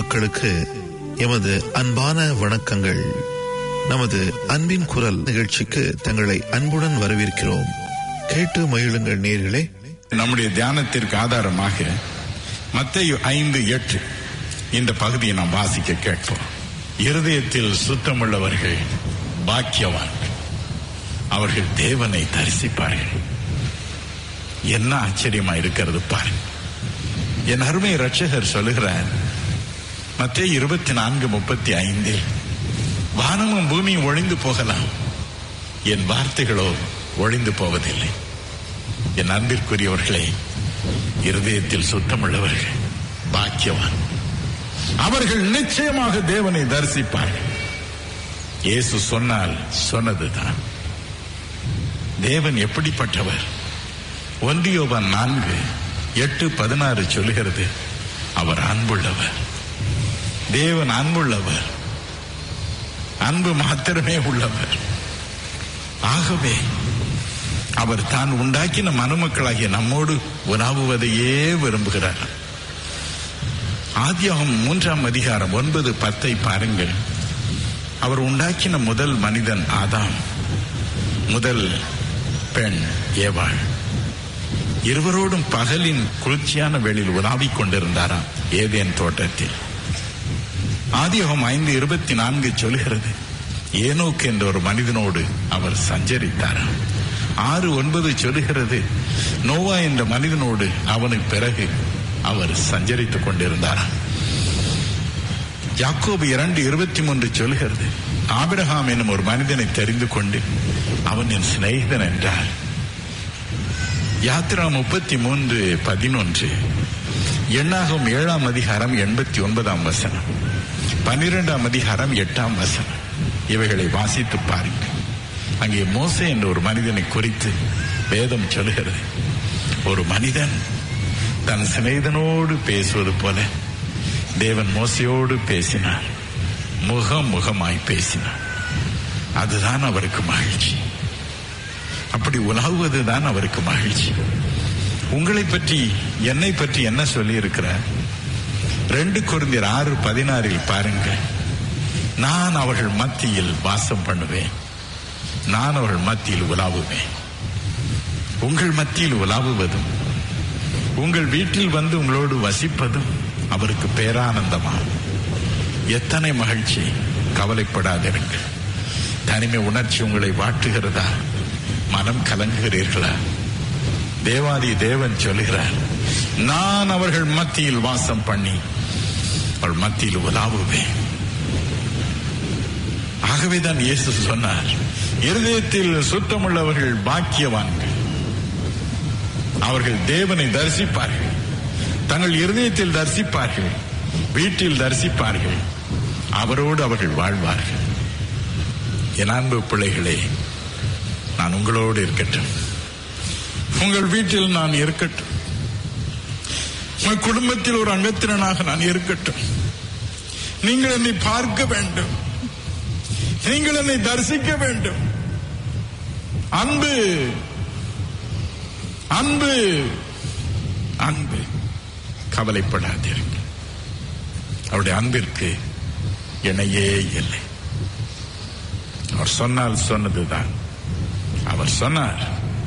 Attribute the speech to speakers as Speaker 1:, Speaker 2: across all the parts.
Speaker 1: மக்களுக்கு எமது அன்பான வணக்கங்கள் நமது அன்பின் குரல் நிகழ்ச்சிக்கு தங்களை அன்புடன் வரவேற்கிறோம் கேட்டு மகிழுங்கள் நேர்களே
Speaker 2: நம்முடைய தியானத்திற்கு ஆதாரமாக மத்தேயு ஐந்து எட்டு இந்த பகுதியை நாம் வாசிக்க கேட்போம் இருதயத்தில் சுத்தமுள்ளவர்கள் பாக்கியவான் அவர்கள் தேவனை தரிசிப்பார்கள் என்ன ஆச்சரியமா இருக்கிறது பாருங்க என் அருமை ரட்சகர் சொல்லுகிறார் மத்திய இருபத்தி நான்கு முப்பத்தி ஐந்தில் வானமும் பூமியும் ஒழிந்து போகலாம் என் வார்த்தைகளோ ஒழிந்து போவதில்லை என் அன்பிற்குரியவர்களே இருதயத்தில் சுத்தமுள்ளவர்கள் பாக்கியவான் அவர்கள் நிச்சயமாக தேவனை தரிசிப்பார்கள் இயேசு சொன்னால் சொன்னதுதான் தேவன் எப்படிப்பட்டவர் ஒன்றியோவன் நான்கு எட்டு பதினாறு சொல்லுகிறது அவர் அன்புள்ளவர் தேவன் அன்புள்ளவர் அன்பு மாத்திரமே உள்ளவர் ஆகவே அவர் தான் உண்டாக்கின மனுமக்களாகிய நம்மோடு உலாவுவதையே விரும்புகிறார் ஆதியாகம் மூன்றாம் அதிகாரம் ஒன்பது பத்தை பாருங்கள் அவர் உண்டாக்கின முதல் மனிதன் ஆதாம் முதல் பெண் ஏவாள் இருவரோடும் பகலின் குளிர்ச்சியான வேளையில் உலாவிக் கொண்டிருந்தாராம் ஏதேன் தோட்டத்தில் ஆதியோகம் ஐந்து இருபத்தி நான்கு சொல்கிறது ஏனோக்கு என்ற ஒரு மனிதனோடு அவர் சஞ்சரித்தாராம் ஆறு ஒன்பது சொல்லுகிறது நோவா என்ற மனிதனோடு அவனுக்கு பிறகு அவர் சஞ்சரித்துக் கொண்டிருந்தாராம் யாக்கோபு இரண்டு இருபத்தி மூன்று சொல்கிறது ஆபிரகாம் என்னும் ஒரு மனிதனை தெரிந்து கொண்டு அவன் என் சிநேகிதன் என்றார் யாத்திரா முப்பத்தி மூன்று பதினொன்று எண்ணாகும் ஏழாம் அதிகாரம் எண்பத்தி ஒன்பதாம் வசனம் பன்னிரெண்டாம் அதிகாரம் எட்டாம் வசனம் இவைகளை வாசித்து பாருங்கள் அங்கே மோசே என்ற ஒரு மனிதனை குறித்து வேதம் சொல்கிறது ஒரு மனிதன் தன் சிநேகிதனோடு பேசுவது போல தேவன் மோசையோடு பேசினார் முகம் முகமாய் பேசினார் அதுதான் அவருக்கு மகிழ்ச்சி அப்படி உலாவுவதுதான் அவருக்கு மகிழ்ச்சி உங்களை பற்றி என்னை பற்றி என்ன சொல்லி இருக்கிறார் ரெண்டு குருந்தியர் ஆறு பதினாறில் பாருங்கள் நான் அவர்கள் மத்தியில் வாசம் பண்ணுவேன் நான் அவர்கள் மத்தியில் உலாவுவேன் உங்கள் மத்தியில் உலாவுவதும் உங்கள் வீட்டில் வந்து உங்களோடு வசிப்பதும் அவருக்கு பேரானந்தமா எத்தனை மகிழ்ச்சி கவலைப்படாதிருங்கள் தனிமை உணர்ச்சி உங்களை வாட்டுகிறதா மனம் கலங்குகிறீர்களா தேவாதி தேவன் சொல்கிறார் நான் அவர்கள் மத்தியில் வாசம் பண்ணி அவள் மத்தியில் உலாவுவேன் ஆகவேதான் இயேசு சொன்னார் இருதயத்தில் சுத்தமுள்ளவர்கள் பாக்கியவான்கள் அவர்கள் தேவனை தரிசிப்பார்கள் தங்கள் இருதயத்தில் தரிசிப்பார்கள் வீட்டில் தரிசிப்பார்கள் அவரோடு அவர்கள் வாழ்வார்கள் என் அன்பு பிள்ளைகளே நான் உங்களோடு இருக்கட்டும் உங்கள் வீட்டில் நான் இருக்கட்டும் உங்கள் குடும்பத்தில் ஒரு அங்கத்தினனாக நான் இருக்கட்டும் நீங்கள் என்னை பார்க்க வேண்டும் நீங்கள் என்னை தரிசிக்க வேண்டும் அன்பு அன்பு அன்பு கவலைப்படாதீர்கள் அவருடைய அன்பிற்கு இணையே இல்லை அவர் சொன்னால் சொன்னதுதான் அவர் சொன்னார்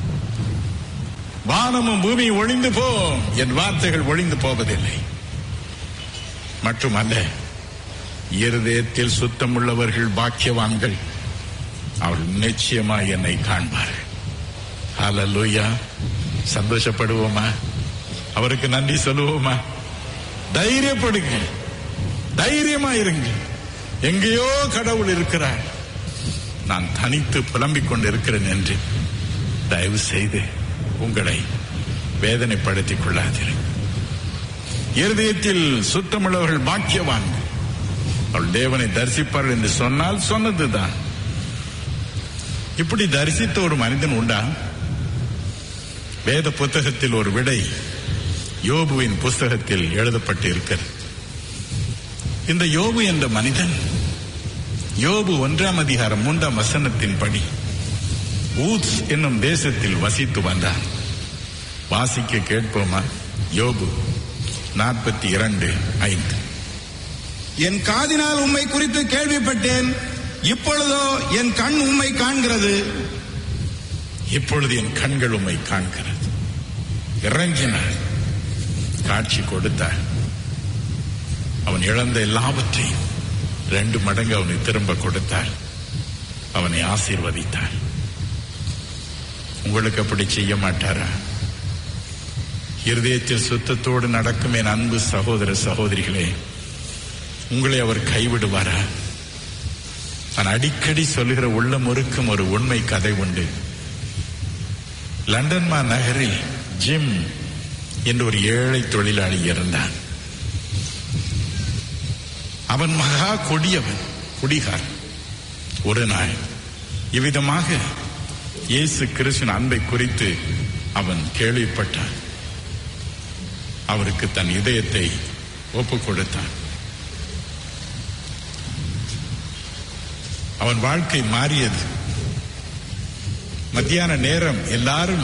Speaker 2: வானமும் பூமி ஒழிந்து போ என் வார்த்தைகள் ஒழிந்து போவதில்லை மட்டுமல்ல இருதயத்தில் சுத்தமுள்ளவர்கள் பாக்கியவான்கள் அவர்கள் நிச்சயமாய் என்னை காண்பார்கள் ஹalleluya சந்தோஷப்படுவோமா அவருக்கு நன்றி சொல்லுவோமா தைரியப்படுங்க தைரியமா இருங்க எங்கேயோ கடவுள் இருக்கிறார் நான் தனித்து புலம்பிக் கொண்டிருக்கிறேன் என்று தயவு செய்து உங்களை வேதனைப்படுத்திக் கொள்ளாதீர்கள் இருதயத்தில் சுத்தமுள்ளவர்கள் பாக்கியவான்கள் அவள் தேவனை தரிசிப்பார்கள் என்று சொன்னால் சொன்னதுதான் இப்படி தரிசித்த ஒரு மனிதன் உண்டா வேத புத்தகத்தில் ஒரு விடை யோபுவின் புஸ்தகத்தில் எழுதப்பட்டு இருக்கிறது இந்த யோபு என்ற மனிதன் யோபு ஒன்றாம் அதிகாரம் மூன்றாம் வசனத்தின்படி ஊத்ஸ் என்னும் தேசத்தில் வசித்து வந்தான் வாசிக்க கேட்போமா யோபு நாற்பத்தி இரண்டு ஐந்து
Speaker 3: என் காதினால் உம்மை குறித்து கேள்விப்பட்டேன் இப்பொழுதோ என் கண் உம்மை காண்கிறது
Speaker 2: இப்பொழுது என் கண்கள் உம்மை காண்கிறது இறங்கினார் காட்சி கொடுத்தார் அவன் இழந்த எல்லாவற்றையும் ரெண்டு மடங்கு அவனுக்கு திரும்ப கொடுத்தார் அவனை ஆசீர்வதித்தார் உங்களுக்கு அப்படி செய்ய மாட்டாரா இருதயத்தில் சுத்தத்தோடு நடக்கும் என் அன்பு சகோதர சகோதரிகளே உங்களை அவர் கைவிடுவாரா நான் அடிக்கடி சொல்லுகிற உள்ளம் ஒருக்கும் ஒரு உண்மை கதை உண்டு லண்டன் மா நகரில் ஜிம் என்று ஒரு ஏழை தொழிலாளி இருந்தான் அவன் மகா கொடியவன் குடிகார் ஒரு நாள் இவ்விதமாக இயேசு கிறிஸ்துவின் அன்பை குறித்து அவன் கேள்விப்பட்டான் அவருக்கு தன் இதயத்தை ஒப்புக் கொடுத்தான் அவன் வாழ்க்கை மாறியது மத்தியான நேரம் எல்லாரும்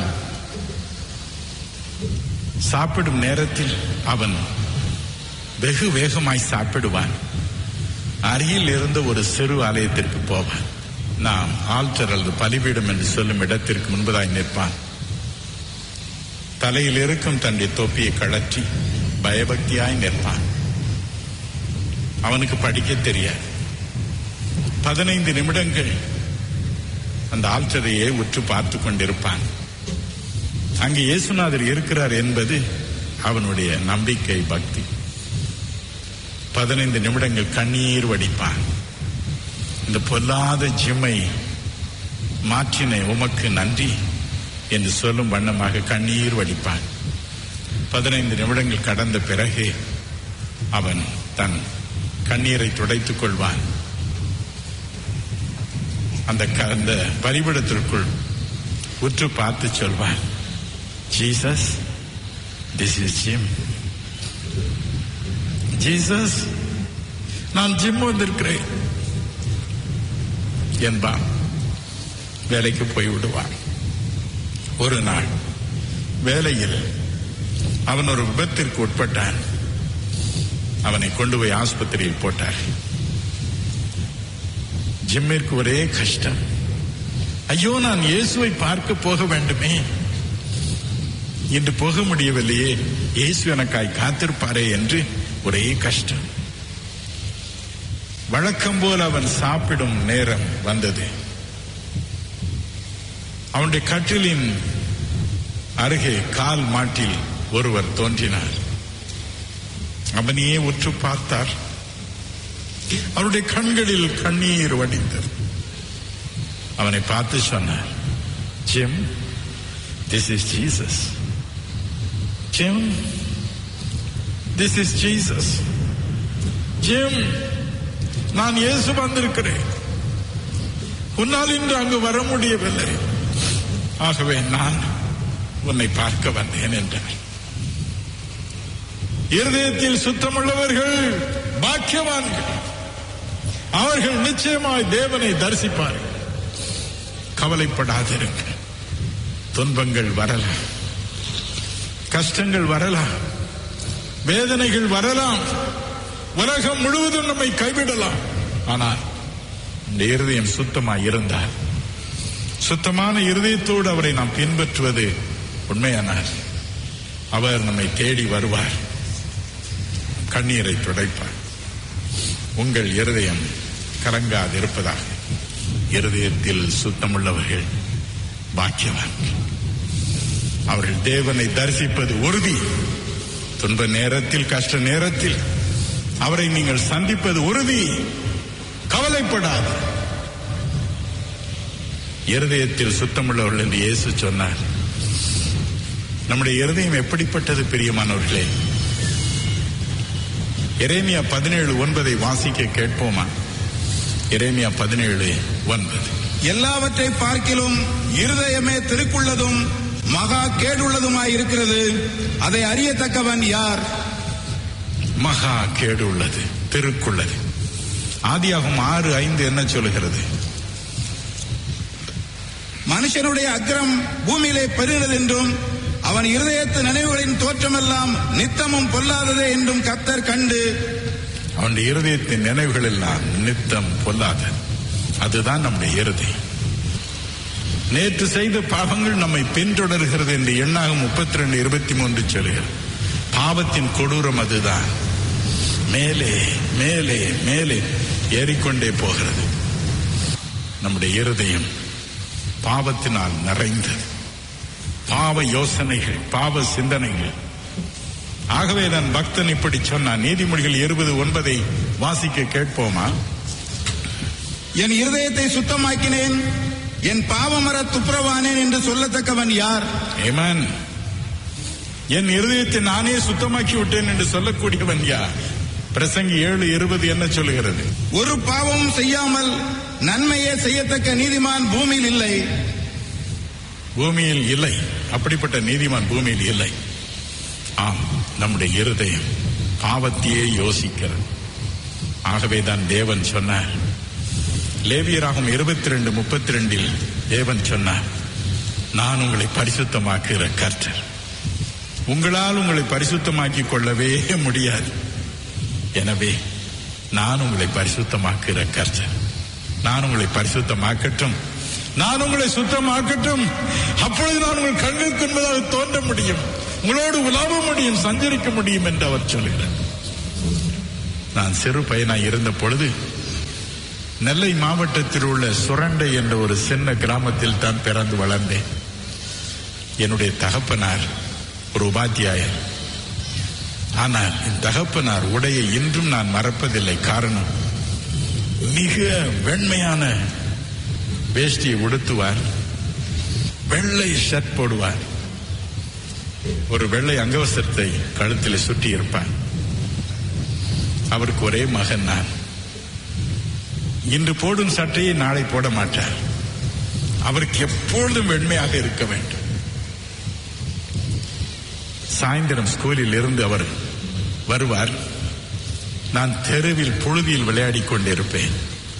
Speaker 2: சாப்பிடும் நேரத்தில் அவன் வெகு வேகமாய் சாப்பிடுவான் அருகில் இருந்த ஒரு சிறு ஆலயத்திற்கு போவான் நாம் ஆல்டர் அல்லது பலிபீடம் என்று சொல்லும் இடத்திற்கு முன்பதாய் நிற்பான் தலையில் இருக்கும் தன்னுடைய தொப்பியை கழற்றி பயபக்தியாய் நிற்பான் அவனுக்கு படிக்க தெரியாது பதினைந்து நிமிடங்கள் அந்த ஆல்டரையே உற்று பார்த்து கொண்டிருப்பான் அங்கே இயேசுநாதர் இருக்கிறார் என்பது அவனுடைய நம்பிக்கை பக்தி பதினைந்து நிமிடங்கள் கண்ணீர் வடிப்பான் இந்த பொல்லாத ஜிம்மை மாற்றின உமக்கு நன்றி என்று சொல்லும் வண்ணமாக கண்ணீர் வடிப்பான் பதினைந்து நிமிடங்கள் கடந்த பிறகு அவன் தன் கண்ணீரை துடைத்துக் கொள்வான் அந்த க- அந்த பலிபிடத்திற்குள் உற்று பார்த்து சொல்வான் Jesus this is Jim Jesus நான் ஜிம் வந்திருக்கிறேன் என்பான் வேலைக்கு போய் விடுவான் ஒரு நாள் வேலையில் அவன் ஒரு விபத்திற்கு உட்பட்டான் அவனை கொண்டு போய் ஆஸ்பத்திரியில் போட்டார் ஜிம்மிற்கு ஒரே கஷ்டம் ஐயோ நான் இயேசுவை பார்க்க போக வேண்டுமே இன்று போக முடியவில்லையே இயேசு எனக்காய் காத்திருப்பாரே என்று ஒரே கஷ்டம் வழக்கம் போல் அவன் சாப்பிடும் நேரம் வந்தது அவனுடைய கட்டிலின் அருகே கால் மாட்டில் ஒருவர் தோன்றினார் அவனையே உற்று பார்த்தார் அவருடைய கண்களில் கண்ணீர் வடிந்தது அவனை பார்த்து சொன்னார் Jim this is Jesus Jim this is Jesus Jim நான் இயேசு வந்திருக்கிறேன் உன்னால் இன்று அங்கு வர முடியவில்லை ஆகவே நான் உன்னை பார்க்க வந்தேன் என்றார் இருதயத்தில் சுத்தமுள்ளவர்கள் பாக்கியவான்கள் அவர்கள் நிச்சயமாய் தேவனை தரிசிப்பார்கள் கவலைப்படாதிருங்கள் துன்பங்கள் வரலாம் கஷ்டங்கள் வரலாம் வேதனைகள் வரலாம் உலகம் முழுவதும் நம்மை கைவிடலாம் ஆனால் இந்த இருதயம் சுத்தமாய் இருந்தால் சுத்தமான இருதயத்தோடு அவரை நாம் பின்பற்றுவது உண்மையானார் அவர் நம்மை தேடி வருவார் கண்ணீரை துடைப்பார் உங்கள் இருதயம் கலங்காதிருப்பதாக இருதயத்தில் சுத்தமுள்ளவர்கள் பாக்கியவான்கள் அவர்கள் தேவனை தரிசிப்பது உறுதி துன்ப நேரத்தில் கஷ்ட நேரத்தில் அவரை நீங்கள் சந்திப்பது உறுதி கவலைப்படாது இருதயத்தில் சுத்தமுள்ளவர்கள் என்று இயேசு சொன்னார் நம்முடைய இருதயம் எப்படிப்பட்டது பிரியமானவர்களே எரேமியா பதினேழு ஒன்பதை வாசிக்க கேட்போமா எரேமியா பதினேழு ஒன்பது
Speaker 3: எல்லாவற்றை பார்க்கிலும் இருதயமே திருக்குள்ளதும் மகா கேடுள்ளதுமாய் இருக்கிறது அதை அறியத்தக்கவன் யார்
Speaker 2: மகா கேடு உள்ளது திருக்குள்ளது ஆதியாகும் ஆறு ஐந்து என்ன சொல்லுகிறது
Speaker 3: மனுஷனுடைய அக்கிரம் பூமியிலே பெருகிறது என்றும் அவன் இருதயத்து நினைவுகளின் தோற்றமெல்லாம் நித்தமும் பொல்லாததே என்றும் கர்த்தர் கண்டு
Speaker 2: அவனுடைய இருதயத்தின் நினைவுகள் எல்லாம் நித்தம் பொல்லாத அதுதான் நம்முடைய இருதயம் நேற்று செய்த பாவங்கள் நம்மை பின்தொடர்கிறது என்று எண்ணாக முப்பத்தி ரெண்டு இருபத்தி மூன்று சொல்கிறது பாவத்தின் கொடூரம் அதுதான் மேலே மேலே மேலே ஏறிக்கொண்டே போகிறது நம்முடைய இருதயம் பாவத்தினால் நிறைந்தது பாவ யோசனைகள் பாவ சிந்தனைகள் ஆகவே நான் பக்தன் இப்படி சொன்னான் நீதிமொழிகள் இருபது ஒன்பதை வாசிக்க கேட்போமா
Speaker 3: என் இருதயத்தை சுத்தமாக்கினேன் என் பாவமர துப்புரவானேன் என்று சொல்லத்தக்கவன் யார்
Speaker 2: ஏமன் என் இருதயத்தை நானே சுத்தமாக்கி விட்டேன் என்று சொல்லக்கூடியவன் யார் பிரசங்கி ஏழு இருபது என்ன சொல்லுகிறது
Speaker 3: ஒரு பாவமும் செய்யாமல் நன்மையே செய்யத்தக்க நீதிமான் பூமியில் இல்லை
Speaker 2: பூமியில் இல்லை அப்படிப்பட்ட நீதிமான் பூமியில் இல்லை ஆம் நம்முடைய இருதயம் பாவத்தையே யோசிக்கிறது ஆகவே தான் தேவன் சொன்னார் லேவியராகும் இருபத்தி ரெண்டு முப்பத்தி ரெண்டில் தேவன் சொன்னார் நான் உங்களை பரிசுத்தமாக்குகிற கர்த்தர் உங்களால் உங்களை பரிசுத்தமாக்கிக் கொள்ளவே முடியாது எனவே நான் உங்களை பரிசுத்தமாக்குகிற கர்த்தர் நான் உங்களை பரிசுத்தமாக்கட்டும் நான் உங்களை சுத்தமாக்கட்டும் அப்பொழுது நான் உங்கள் கண்களுக்கு என்பதாக தோன்ற முடியும் உங்களோடு உலாவ முடியும் சஞ்சரிக்க முடியும் என்று அவர் சொல்கிறார் நான் சிறு பையனாய் இருந்த பொழுது நெல்லை மாவட்டத்தில் உள்ள சுரண்டை என்ற ஒரு சின்ன கிராமத்தில் தான் பிறந்து வளர்ந்தேன் என்னுடைய தகப்பனார் ஒரு உபாத்தியாயர் ஆனால் என் தகப்பனார் உடையை இன்றும் நான் மறப்பதில்லை காரணம் மிக வெண்மையான வேஷ்டியை உடுத்துவார் வெள்ளை ஷர்ட் போடுவார் ஒரு வெள்ளை அங்கவசத்தை கழுத்தில் சுற்றி இருப்பார் அவருக்கு ஒரே மகன் நான் இன்று போடும் சட்டையை நாளை போட மாட்டார் அவருக்கு எப்பொழுதும் வெண்மையாக இருக்க வேண்டும் சாயந்தரம் ஸ்கூலில் இருந்து அவர் வருவார் நான் தெருவில் புழுதியில் விளையாடிக் கொண்டிருப்பேன்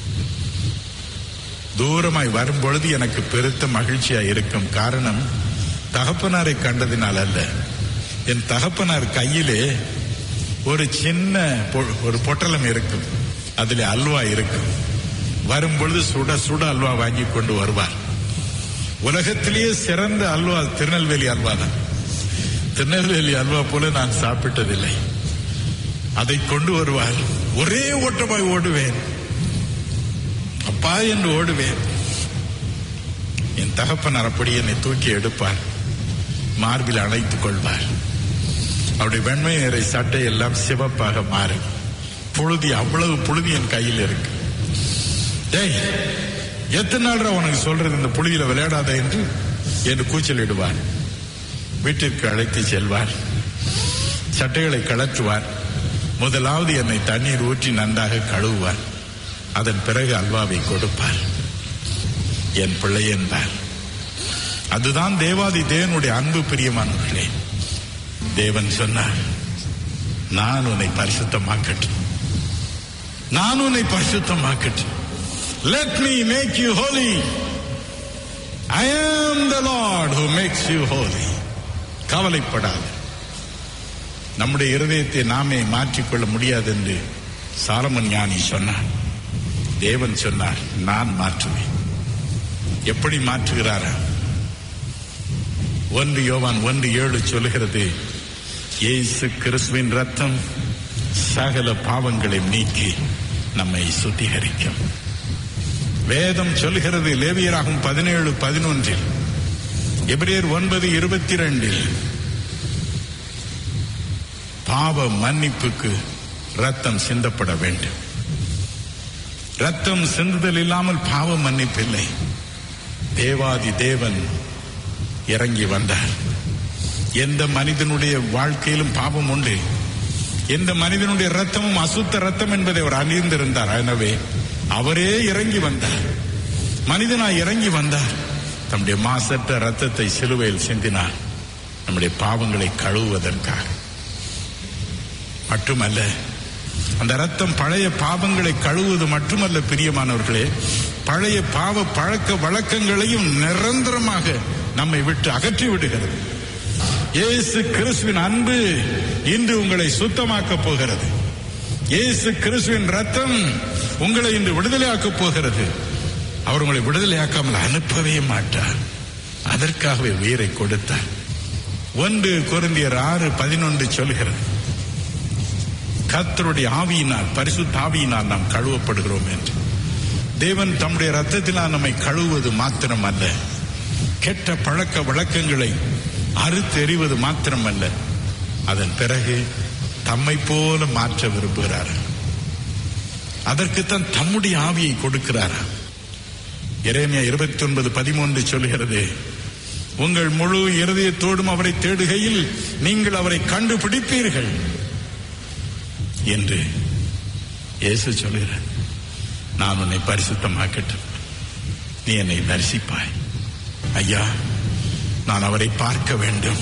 Speaker 2: தூரமாய் வரும்பொழுது எனக்கு பெருத்த மகிழ்ச்சியா இருக்கும் காரணம் தகப்பனாரை கண்டதினால் அல்ல என் தகப்பனார் கையிலே ஒரு சின்ன பொ- ஒரு பொட்டலம் இருக்கும் அதில் அல்வா இருக்கும் வரும்பொழுது சுட சுட அல்வா வாங்கி கொண்டு வருவார் உலகத்திலேயே சிறந்த அல்வா திருநெல்வேலி அல்வா தான் திருநெல்வேலி அல்வா போல நான் சாப்பிட்டதில்லை அதை கொண்டு வருவார் ஒரே ஓட்டமாய் ஓடுவேன் அப்பா என்று ஓடுவேன் என் தகப்பனார் அப்படி என்னை தூக்கி எடுப்பார் மார்பில் அணைத்துக் கொள்வார் அவருடைய வெண்மை நிறை சட்டை எல்லாம் சிவப்பாக மாறும் புழுதி அவ்வளவு புழுதி என் கையில் இருக்கு டேய் எத்தனை நாள் உனக்கு சொல்றது இந்த புழுதியில விளையாடாத என்று என்று கூச்சலிடுவார் வீட்டிற்கு அழைத்து செல்வார் சட்டைகளை கழற்றுவார் முதலாவது என்னை தண்ணீர் ஊற்றி நன்றாக கழுவுவார் அதன் பிறகு அல்வாவை கொடுப்பார் என் பிள்ளை என்பார் அதுதான் தேவாதி தேவனுடைய அன்பு பிரியமானவர்களே தேவன் சொன்னார் நான் உன்னை பரிசுத்தமாக்கட்டும் நான் உன்னை பரிசுத்தமாக்கட்டும் let me make you holy I am the lord who makes you holy கவலைப்படாது நம்முடைய இருதயத்தை நாமே மாற்றிக்கொள்ள முடியாது என்று சாலமன் ஞானி சொன்னார் தேவன் சொன்னார் நான் மாற்றுவேன் எப்படி மாற்றுகிறாரா ஒன்று யோவான் ஒன்று ஏழு சொல்லுகிறது இயேசு கிறிஸ்துவின் ரத்தம் சகல பாவங்களை நீக்கி நம்மை சுத்திகரிக்கும் வேதம் சொல்கிறது லேவியராகும் பதினேழு பதினொன்றில் எபிரேர் ஒன்பது இருபத்தி ரெண்டில் பாவ மன்னிப்புக்கு ரத்தம் சிந்தப்பட வேண்டும் ரத்தம் சிந்துதல் இல்லாமல் பாவ மன்னிப்பில்லை தேவாதி தேவன் இறங்கி வந்தார் எந்த மனிதனுடைய வாழ்க்கையிலும் பாவம் உண்டு எந்த மனிதனுடைய ரத்தமும் அசுத்த ரத்தம் என்பதை அவர் அறிந்திருந்தார் எனவே அவரே இறங்கி வந்தார் மனிதனாய் இறங்கி வந்தார் தம்முடைய மாசற்ற ரத்தத்தை சிலுவையில் சிந்தினார் நம்முடைய பாவங்களை கழுவுவதற்காக மட்டுமல்ல அந்த ரத்தம் பழைய பாவங்களை கழுவுவது மட்டுமல்ல பிரியமானவர்களே பழைய பாவ பழக்க வழக்கங்களையும் நிரந்தரமாக நம்மை விட்டு அகற்றி விடுகிறது இயேசு கிறிஸ்துவின் அன்பு இன்று உங்களை சுத்தமாக்கப் போகிறது இயேசு கிறிஸ்துவின் ரத்தம் உங்களை இன்று விடுதலையாக்கப் போகிறது அவர் உங்களை விடுதலையாக்காமல் அனுப்பவே மாட்டார் அதற்காகவே உயிரை கொடுத்தார் ஒன்று கொரிந்தியர் ஆறு பதினொன்று சொல்கிறது கர்த்தருடைய ஆவியினால் பரிசுத்த ஆவியினால் நாம் கழுவப்படுகிறோம் என்று தேவன் தம்முடைய ரத்தத்தினால் நம்மை கழுவுவது மாத்திரம் அல்ல கெட்ட பழக்க வழக்கங்களை அறுத்தெறிவது மாத்திரம் அல்ல அதன் பிறகு தம்மை போல மாற்ற விரும்புகிறார் அதற்குத்தான் தம்முடைய ஆவியை கொடுக்கிறார் எரேமியா இருபத்தி ஒன்பது பதிமூன்று சொல்கிறது உங்கள் முழு இருதயத்தோடும் அவரை தேடுகையில் நீங்கள் அவரை கண்டுபிடிப்பீர்கள் என்று இயேசு சொல்கிறார் நான் உன்னை பரிசுத்தமாக்கட்டும் நீ என்னை தரிசிப்பாய் ஐயா நான் அவரை பார்க்க வேண்டும்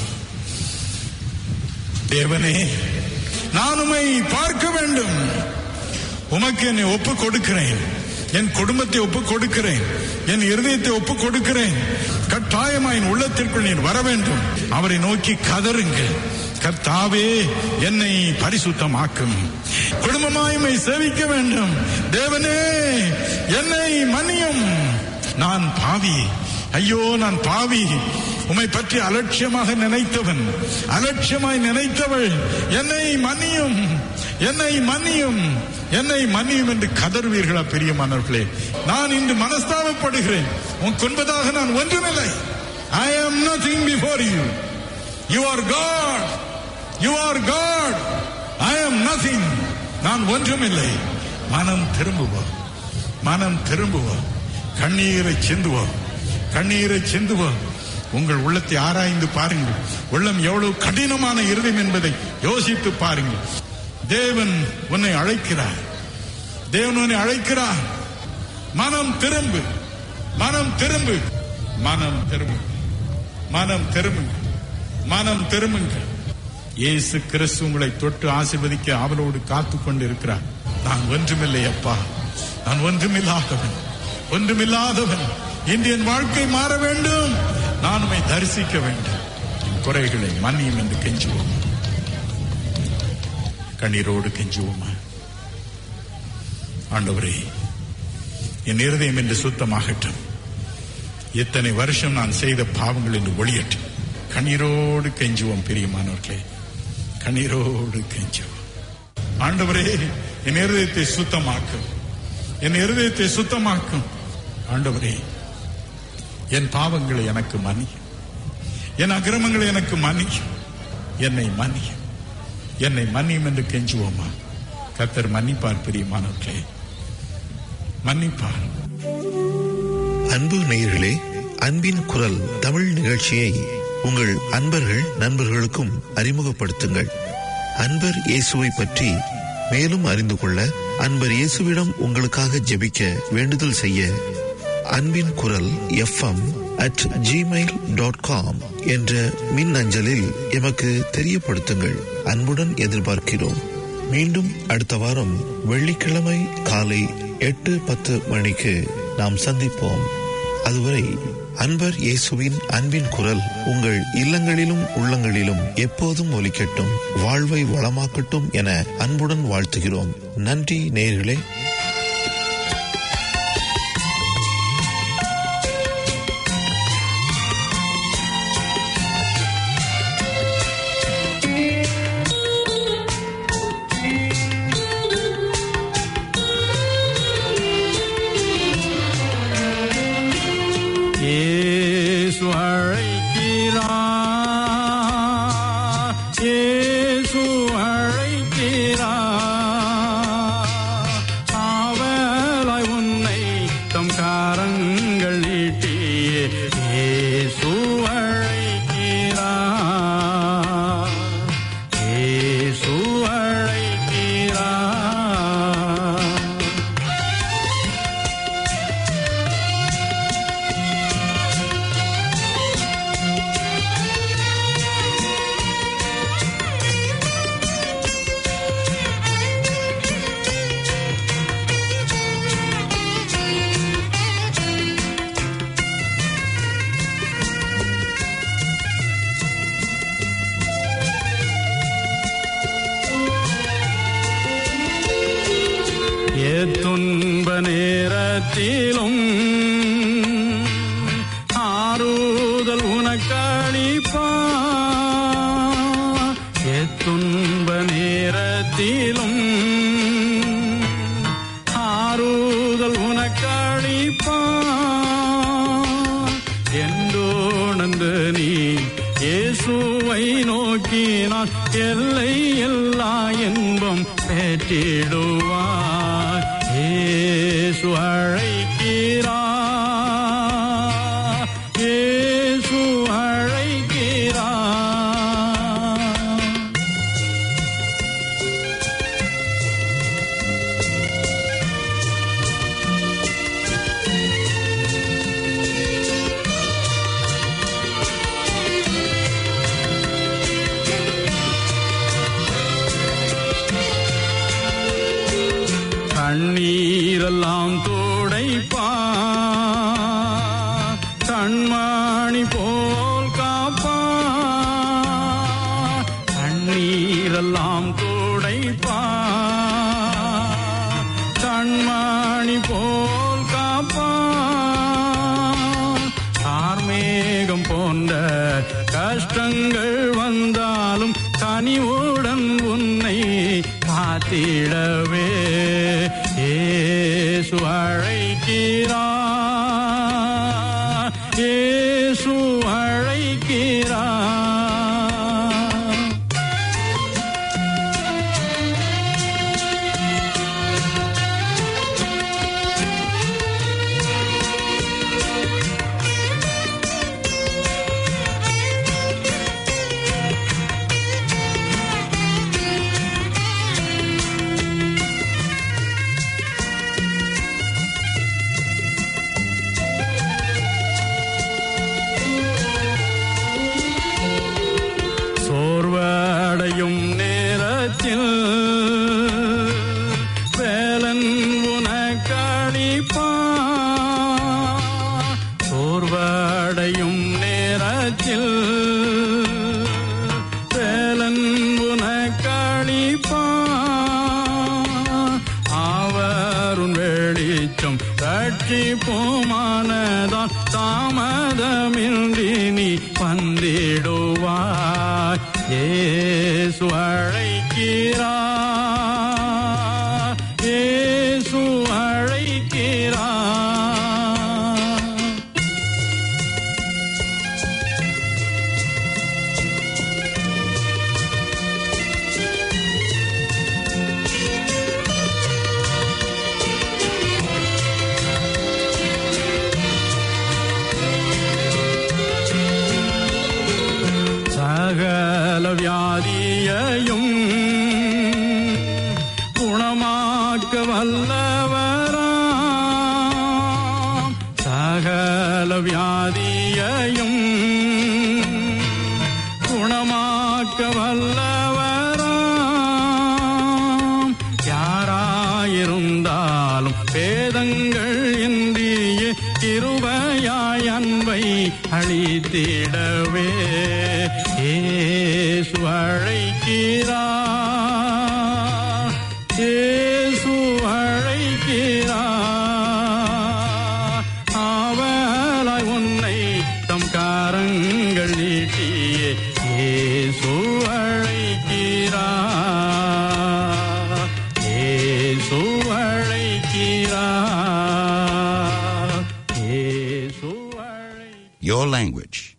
Speaker 2: தேவனே நான் உம்மை பார்க்க வேண்டும் உமக்கு என்னை ஒப்பு கொடுக்கிறேன் என் குடும்பத்தை ஒப்பு கொடுக்கிறேன் என் இருதயத்தை ஒப்பு கொடுக்கிறேன் கட்டாயமா என் உள்ளத்திற்குள் நீர் வர வேண்டும் அவரை நோக்கி கதறுங்கள் கர்த்தாவே என்னை பரிசுத்தமாக்கும் குடும்பமாயுமை சேவிக்க வேண்டும் தேவனே என்னை மன்னியும் நான் பாவி ஐயோ நான் பாவி உம்மை பற்றி அலட்சியமாக நினைத்தவன் அலட்சியமாய் நினைத்தவள் என்னை மன்னியும் என்னை மன்னியும் என்னை மன்னியும் என்று கதறுவீர்களா பெரியமானவர்களே நான் இன்று மனஸ்தாபப்படுகிறேன் உன் கொன்பதாக நான் ஒன்றுமில்லை ஐ am nothing before you you are god you are god i am nothing நான் ஒன்றுமில்லை மனம் திரும்புவோம் மனம் திரும்புவோம் கண்ணீரை சிந்துவோம் கண்ணீரை சிந்துவோம் உங்கள் உள்ளத்தை ஆராய்ந்து பாருங்கள் உள்ளம் எவ்வளவு கடினமான இருதயம் என்பதை யோசித்து பாருங்கள் தேவன் உன்னை அழைக்கிறார் தேவன் உன்னை அழைக்கிறார் மனம் திரும்பு மனம் திரும்பு மனம் திரும்பு மனம் திரும்புங்க மனம் திரும்புங்க இயேசு கிறிஸ்து உங்களை தொட்டு ஆசீர்வதிக்க அவளோடு காத்து கொண்டிருக்கிறார் நான் ஒன்றுமில்லை அப்பா நான் ஒன்றுமில்லாதவன் ஒன்றுமில்லாதவன் இந்தியன் வாழ்க்கை மாற வேண்டும் நான் உம்மை தரிசிக்க வேண்டும் என் குறைகளை மன்னியும் என்று கெஞ்சுவோம் கண்ணீரோடு கெஞ்சுவோமா ஆண்டவரே என் இருதயம் என்று சுத்தமாகட்டும் இத்தனை வருஷம் நான் செய்த பாவங்கள் என்று ஒளியட்டும் கண்ணீரோடு கெஞ்சுவோம் பிரியமானவர்களே கண்ணீரோடு கெஞ்சுவோம் ஆண்டவரே என் இருதயத்தை சுத்தமாக்கும் என் இருதயத்தை சுத்தமாக்கும் ஆண்டவரே என் பாவங்களை எனக்கு மன்னியும் என் அக்கிரமங்களை எனக்கு மன்னியும் என்னை மன்னியும் என்னை மன்னியும் என்று கெஞ்சுவோமா கத்தர் மன்னிப்பார் பிரியமானவர்களே மன்னிப்பார்
Speaker 1: அன்பு நேயர்களே அன்பின் குரல் தமிழ் நிகழ்ச்சியை உங்கள் அன்பர்கள் நண்பர்களுக்கும் அறிமுகப்படுத்துங்கள் அன்பர் இயேசுவை பற்றி மேலும் அறிந்து கொள்ள அன்பர் இயேசுவிடம் உங்களுக்காக ஜெபிக்க வேண்டுதல் செய்ய அன்பின் குரல் FM at gmail dot com என்ற மின் அஞ்சலில் எமக்கு தெரியப்படுத்துங்கள் அன்புடன் எதிர்பார்க்கிறோம் மீண்டும் அடுத்த வாரம் வெள்ளிக்கிழமை காலை எட்டு பத்து மணிக்கு நாம் சந்திப்போம் அதுவரை அன்பர் இயேசுவின் அன்பின் குரல் உங்கள் இல்லங்களிலும் உள்ளங்களிலும் எப்போதும் ஒலிக்கட்டும் வாழ்வை வளமாக்கட்டும் என அன்புடன் வாழ்த்துகிறோம் நன்றி நேயர்களே
Speaker 4: இயேசு அழைக்கிறார் இயேசு அழைக்கிறார் ஆவலாய் உன்னை தம் காரங்கள் நீட்டியே இயேசு அழைக்கிறார் இயேசு அழைக்கிறார் நேரத்திலும் ஆறுதல் உனக்களிப்பா எத்துன்ப நேரத்திலும் ஆறுதல் உனக்களிப்பா என்றோணந்து நீ இயேசுவை நோக்கினால் எல்லை எல்லா இன்பம் பெற்றிடுவார் இயேசு அழைக்கிறார் இயேசு அழைக்கிறார் கண்ணீரெல்லாம் துடைப்பா கண்மணி போல் காப்பா கண்ணீரெல்லாம் துடைப்பா கண்மணி போல் காப்பா ஆர்மேகம் போன்ற கஷ்டங்கள் வந்தாலும் கனிவுடன் உன்னை காத்திடவே ஏசு அழைக்கிறார் ஏசு அழைக்கிறார் சோர்வடையும் நேரத்தில் வேலன் உனக்களிப்பா சோர்வடையும் நேரத்தில் வேலன் உனக்களிப்பா அவருன் வெளிச்சம் ரட்சிப்போமானதான் தாமதமின்றி நீ வந்திடுவாய் ஏசு அழைக்கிறார் ஏசு அழைக்கிறார் சகல வியாதியையும் குணமாக்க வல்லவராம் சகல வியாதியையும் குணமாக்க வல்லவராம் யாராயிருந்தாலும் வேதங்கள் இன்றியே கிருபையாய் அன்பை அளித்திடவே ஏசு அழைக்கிறார் ஏசு அழைக்கிறார் ஆவலாய் உன்னை தம் காரங்கள் நீட்டியே ஏசு அழைக்கிறார் ஏசு அழைக்கிறார் ஏசு அழைக்கிறார்
Speaker 5: Your language,